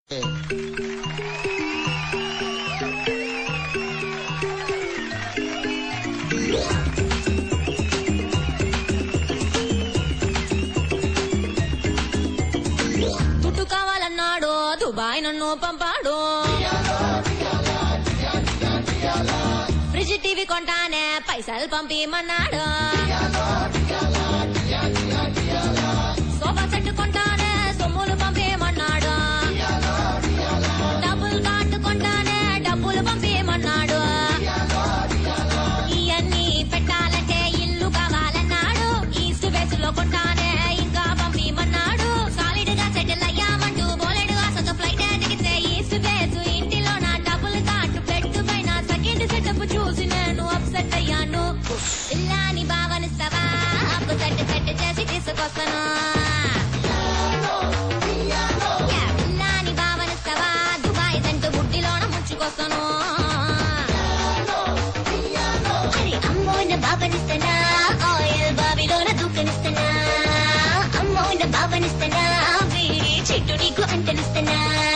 దుడ్డు కావాలన్నాడు దుబాయ్ నన్ను పంపాడు ఫ్రిడ్జ్ టీవీ కొంటానే పైసలు పంపిమన్నాడు సోఫా సెట్ కొంటానే సొమ్ములు పంపిమన్నాడు డబ్బులు కార్డు కొంటానే డబ్బులు పంపిమన్నాడు ఇవన్నీ పెట్టాలంటే ఇల్లు కావాలన్నాడు ఈస్ట్ వెస్ట్ లో కొంటానే ఇంకా పంపిమన్నాడు సాలిడ్ గా సెటిల్ అయ్యామంటూ బోలెడు ఆశతో ఫ్లైట్ ఎదిగితే ఈస్ట్ వెస్ట్ ఇంటిలో నా డబ్బులు కార్డు పెట్టు పైన సెకండ్ సెటప్ చూసి నేను అప్సెట్ అయ్యాను ఇల్లాని భావనిస్తావా అప్పు సెట్ సెట్ చేసి తీసుకొస్తాను ఇల్లాని భావనిస్తావా దుబాయ్ దంటూ బుడ్డిలోన ముంచుకొస్తాను అరే అమ్మోయిన బాబనిస్తనా ఆయిల్ బావిలోన దూకనిస్తనా అమ్మోయిన బాబనిస్తనా వేడి చెట్టు నీకు అంటనిస్తనా